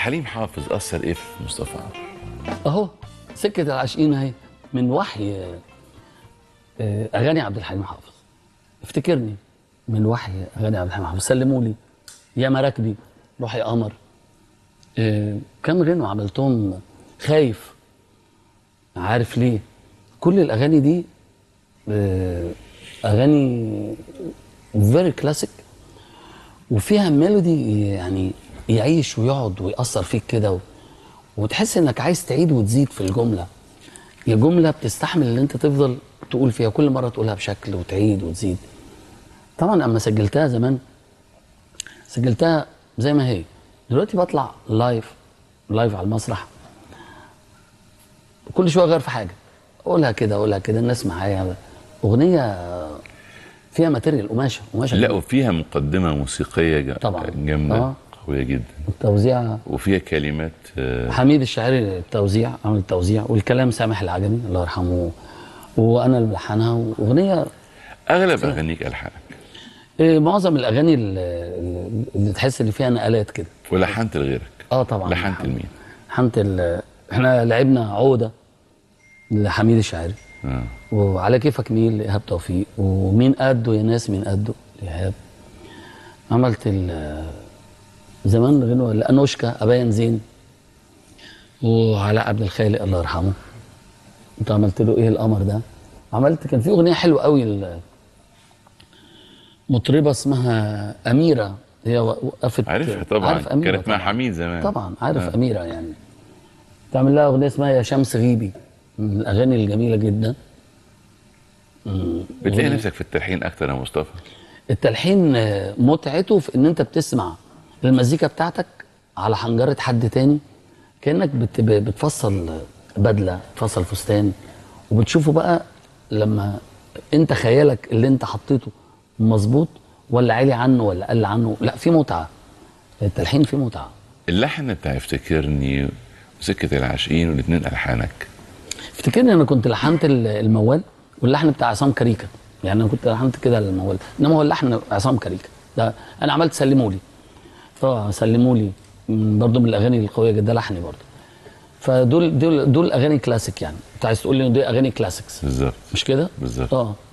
الحليم حافظ اثر ايه في مصطفى عمرو اهو سكه العاشقين اهي من وحي آه، اغاني عبد الحليم حافظ افتكرني من وحي اغاني عبد الحليم حافظ سلموا لي يا مراكبي روحي قمر آه، كم غنوه عملتهم خايف عارف ليه كل الاغاني دي آه، اغاني فيري كلاسيك وفيها ميلودي يعني يعيش ويقعد ويأثر فيك كده و... وتحس انك عايز تعيد وتزيد في الجمله هي جمله بتستحمل ان انت تفضل تقول فيها كل مره تقولها بشكل وتعيد وتزيد طبعا اما سجلتها زمان سجلتها زي ما هي دلوقتي بطلع لايف لايف على المسرح كل شويه اغير في حاجه اقولها كده اقولها كده الناس معايا اغنيه فيها ماتيريال قماشه قماشه لا وفيها مقدمه موسيقيه جا- طبعاً. جامده آه. قويه جدا التوزيع وفيها كلمات آه، حميد الشاعري التوزيع عمل التوزيع والكلام سامح العجمي الله يرحمه وانا اللي ملحنها واغنيه اغلب اغانيك الحانك إيه، معظم الاغاني اللي, اللي تحس ان فيها نقلات كده ولحنت لغيرك اه طبعا لحنت لمين؟ لحنت ال- احنا لعبنا عوده لحميد الشاعري آه. وعلى كيفك مين لايهاب توفيق ومين قده يا ناس مين قده لايهاب عملت ال- زمان غنوه لانوشكا اباين زين وعلاء عبد الخالق الله يرحمه انت عملت له ايه القمر ده عملت كان في اغنيه حلوه قوي ال- مطربه اسمها اميره هي وقفت عارفها طبعا عارف أميرة كانت مع طبعاً. حميد زمان طبعا عارف آه. اميره يعني تعمل لها اغنيه اسمها يا شمس غيبي من الاغاني الجميله جدا بتلاقي نفسك في التلحين اكتر يا مصطفى التلحين آه، متعته في ان انت بتسمع المزيكا بتاعتك على حنجره حد تاني كانك بت- ب- بتفصل بدله بتفصل فستان وبتشوفه بقى لما انت خيالك اللي انت حطيته مظبوط ولا عالي عنه ولا قل عنه لا في متعه التلحين فيه متعه اللحن بتاع افتكرني وسكه العاشقين والاثنين الحانك افتكرني انا كنت لحنت ال- الموال واللحن بتاع عصام كاريكا يعني انا كنت لحنت كده الموال انما هو اللحن عصام كاريكا ده انا عملت سلموا لي اه سلموا لي من- برضو من الاغاني القويه جدا ده لحني برضو فدول دول دول اغاني كلاسيك يعني انت عايز تقول لي إن دي اغاني كلاسيكس بالظبط مش كده بالظبط. اه